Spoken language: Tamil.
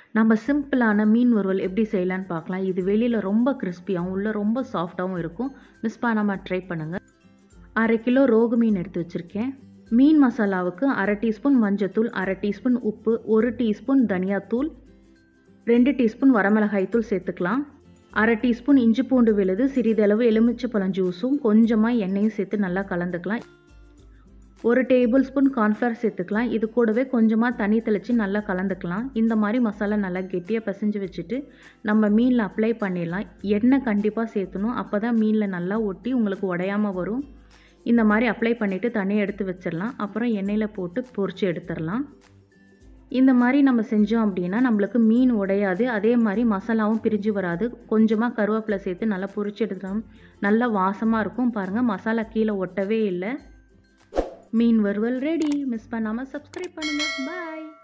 நம்ம சிம்பிளான மீன் வறுவல் எப்படி செய்யலான்னு பார்க்கலாம் இது வெளியில் ரொம்ப கிறிஸ்பியாகவும் உள்ளே ரொம்ப சாஃப்டாகவும் இருக்கும் மிஸ் பண்ணாமல் ட்ரை பண்ணுங்கள் அரை கிலோ ரோகு மீன் எடுத்து வச்சுருக்கேன் மீன் மசாலாவுக்கு அரை டீஸ்பூன் மஞ்சத்தூள் அரை டீஸ்பூன் உப்பு ஒரு டீஸ்பூன் தனியாத்தூள் ரெண்டு டீஸ்பூன் வரமிளகாய் தூள் சேர்த்துக்கலாம் அரை டீஸ்பூன் இஞ்சி பூண்டு விழுது சிறிதளவு எலுமிச்சைப்பழம் ஜூஸும் கொஞ்சமாக எண்ணெயும் சேர்த்து நல்லா கலந்துக்கலாம் ஒரு டேபிள் ஸ்பூன் கார்ன்ஃப்ளவர் சேர்த்துக்கலாம் இது கூடவே கொஞ்சமாக தண்ணி தெளித்து நல்லா கலந்துக்கலாம் இந்த மாதிரி மசாலா நல்லா கெட்டியாக பிசைஞ்சு வச்சுட்டு நம்ம மீனில் அப்ளை பண்ணிடலாம் எண்ணெய் கண்டிப்பாக சேர்த்தணும் அப்போ தான் மீனில் நல்லா ஒட்டி உங்களுக்கு உடையாமல் வரும் இந்த மாதிரி அப்ளை பண்ணிவிட்டு தண்ணியை எடுத்து வச்சிடலாம் அப்புறம் எண்ணெயில் போட்டு பொரித்து எடுத்துடலாம் இந்த மாதிரி நம்ம செஞ்சோம் அப்படின்னா நம்மளுக்கு மீன் உடையாது அதே மாதிரி மசாலாவும் பிரிஞ்சு வராது கொஞ்சமாக கருவேப்பிலை சேர்த்து நல்லா பொரிச்சு எடுத்துட்டோம் நல்லா வாசமாக இருக்கும் பாருங்கள் மசாலா கீழே ஒட்டவே இல்லை மீன் வறுவல் ரெடி மிஸ் பண்ணாமல் சப்ஸ்கிரைப் பண்ணுங்கள் பாய்